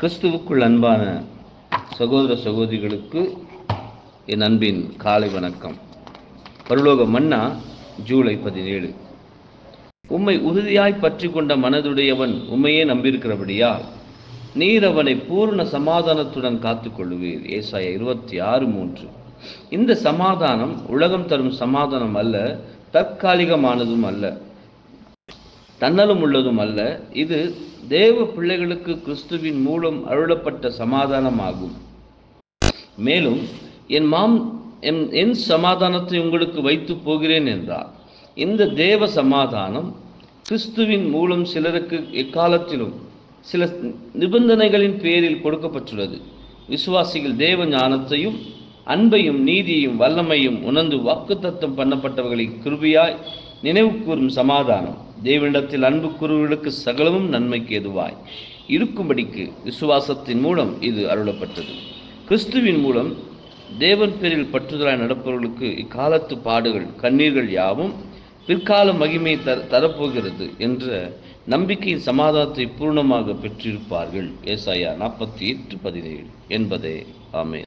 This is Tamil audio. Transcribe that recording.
கிறிஸ்துவுக்குள் அன்பான சகோதர சகோதரிகளுக்கு என் அன்பின் காலை வணக்கம் பரலோக மன்னா ஜூலை பதினேழு உம்மை உறுதியாய் பற்றி கொண்ட மனதுடையவன் உம்மையே நம்பியிருக்கிறபடியால் நீர் அவனை பூர்ண சமாதானத்துடன் காத்துக்கொள்ளுவீர் ஏசாய இருபத்தி ஆறு மூன்று இந்த சமாதானம் உலகம் தரும் சமாதானம் அல்ல தற்காலிகமானதும் அல்ல தன்னலும் உள்ளதும் அல்ல இது தேவ பிள்ளைகளுக்கு கிறிஸ்துவின் மூலம் அருளப்பட்ட சமாதானமாகும் மேலும் என் மாம் என் என் சமாதானத்தை உங்களுக்கு வைத்து போகிறேன் என்றார் இந்த தேவ சமாதானம் கிறிஸ்துவின் மூலம் சிலருக்கு எக்காலத்திலும் சில நிபந்தனைகளின் பேரில் கொடுக்கப்பட்டுள்ளது விசுவாசிகள் தேவ ஞானத்தையும் அன்பையும் நீதியையும் வல்லமையும் உணர்ந்து வாக்குத்தத்தம் பண்ணப்பட்டவர்களை கிருபியாய் நினைவு கூறும் சமாதானம் தேவனிடத்தில் அன்பு கூறுவர்களுக்கு சகலமும் நன்மைக்கு எதுவாய் இருக்கும்படிக்கு விசுவாசத்தின் மூலம் இது அருளப்பட்டது கிறிஸ்துவின் மூலம் தேவன் பேரில் பற்றுதலாய் நடப்பவர்களுக்கு இக்காலத்து பாடுகள் கண்ணீர்கள் யாவும் பிற்கால மகிமை தர தரப்போகிறது என்ற நம்பிக்கையின் சமாதானத்தை பூர்ணமாக பெற்றிருப்பார்கள் ஏசாயா நாற்பத்தி எட்டு பதினேழு என்பதே ஆமே